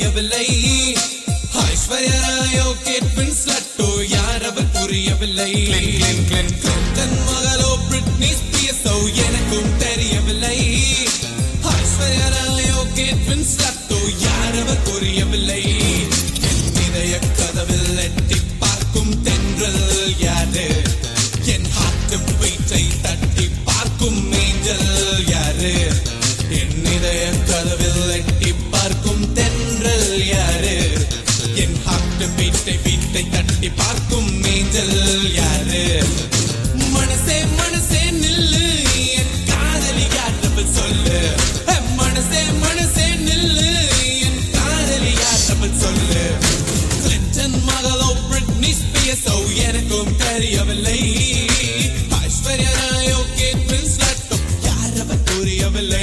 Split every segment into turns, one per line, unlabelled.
தெரியவில்லை ஐஸ்வர்யராயோ கேட் வின்ஸ்லட்டோ யார் அவர் புரியவில்லை கிளின்டன் மகளோ பிரிட்னி ஸ்பியர்ஸோ எனக்கும் தெரியவில்லை ஐஸ்வர்யராயோ கேட் வின்ஸ்லட்டோ யார் அவர் புரியவில்லை என் இதய கதவில் எட்டி பார்க்கும் தென்றல் யாரு என் ஹார்ட் பீட்டை தட்டி பார்க்கும் ஏஞ்சல் யாரு என் இதய கதவில் எட்டி பார்க்கும் தென்றல் யாரு என் ஹார்ட் பீட்டை பீட்டை தட்டி பார்க்கும் ஏஞ்சல் யாரு மனசே மனசே நில்லு என் காதலி யார் சொல்லு மனசே மனசே நில்லு என் காதலி யார் சொல்லு கிளின்டன் மகளோ பிரிட்னி ஸ்பியர்ஸோ எனக்கும் தெரியவில்லை ஐஸ்வர்யா ராயோ கேட் வின்ஸ்லட்டோ யார் அவர் புரியவில்லை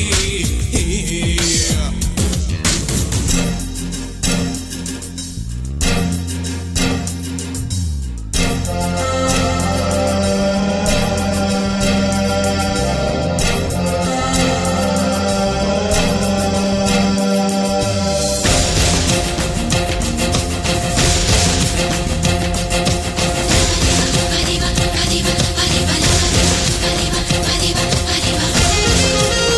Arriba, arriba, arriba, arriba, arriba, arriba.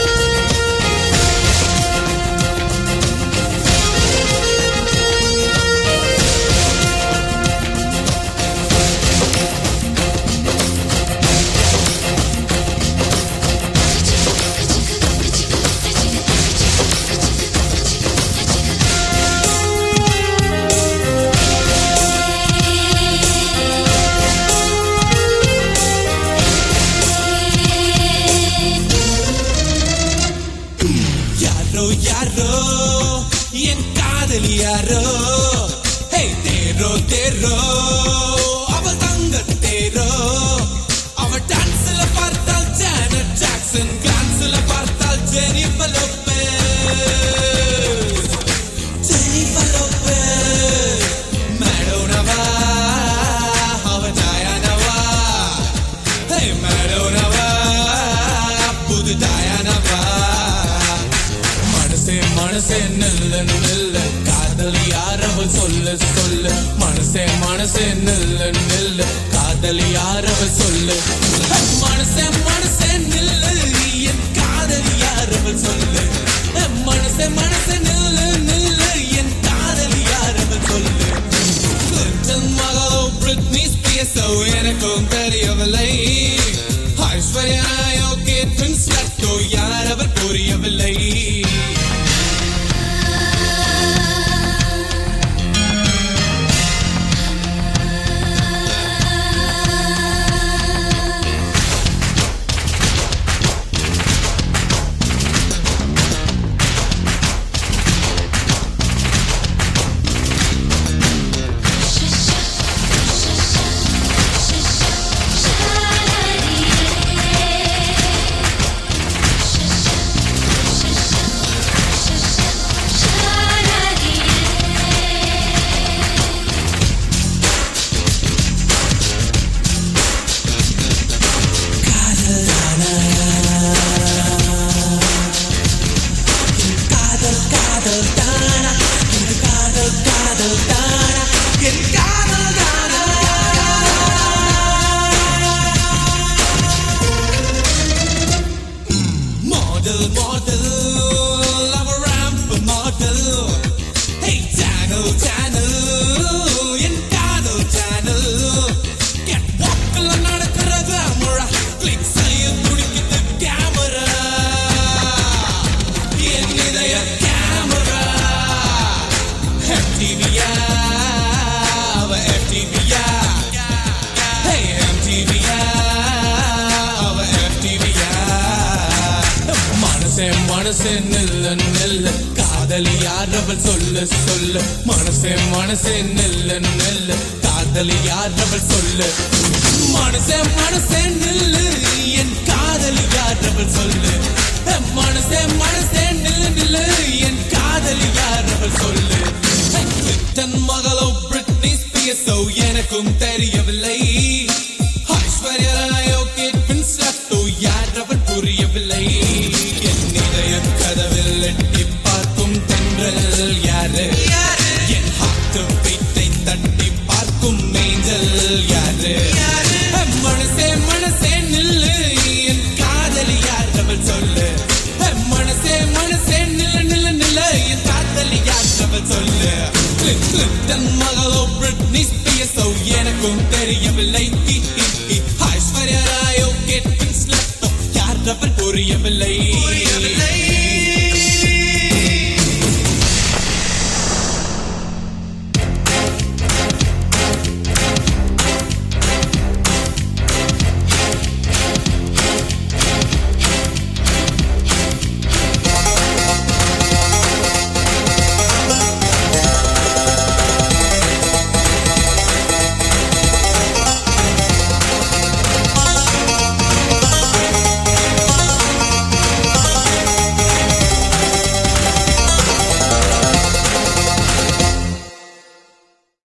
யாரோ யாரோ என் காதலி யாரோ ஹே தேரோ தேரோ அவ தங்க தேரோ அவ டான்ஸ்ல பார்த்தால் ஜானட் ஜாக்சன் டான்ஸ்ல பார்த்தால் ஜெனிஃபர் லோபெஸ் ஜெனிஃபர் லோபெஸ் மேடோனவா அவ டயானவா ஹே மேடோனவா புது டயானவா மனசே மனசே நில்ல நில்ல காதலி யாரவள் சொல்ல சொல்ல மனசே மனசே நில்ல நில்ல காதலி யாரவள் சொல்ல மனசே மனசே நில்ல என் காதலி யாரவள் சொல்ல மனசே மனசே நில்ல நில்ல என் காதலி யாரவள் சொல்ல கிளின்டன் மகளோ பிரிட்னி ஸ்பியர்ஸோ எனக்கும் தெரியவில்லை ஐஸ்வர்யாயோ கேட் வின்ஸ்லட்டோ யார் அவர் புரியவில்லை காதல் காதல் தானா இது காதல் காதல் தானா என் காதல் தானா model model love ramp model hey Chanel Chanel என் காதல் சேனல் கெட் வாக்கில் நடக்கிறது முழா கிளிக் செய்ய துடிக்குது கேமரா என் இதய கேமரா MTVயா அவ MTVயா Hey MTVயா அவ MTVயா மனசே மனசே நில்ல நில்ல காதலி யார் அவள் சொல்ல சொல்ல மனசே மனசே நில்ல நில்ல காதலி யார் அவள் சொல்ல மனசே மனசே நில்லு என் காதலி யார் அவள் சொல்லு மனசே மனசே நில்லு நில்லு என் காதலி யார் அவள் சொல்லு தன் மகளோ பிரிட்னி ஸ்பியர்ஸோ எனக்கும் தெரியவில்லை ஐஸ்வர்யா ராயோ கேட் வின்ஸ்லட்டோ யார் அவர் புரியவில்லை என் இதய கதவில் எட்டி பார்க்கும் தென்றல் புரியவில்லை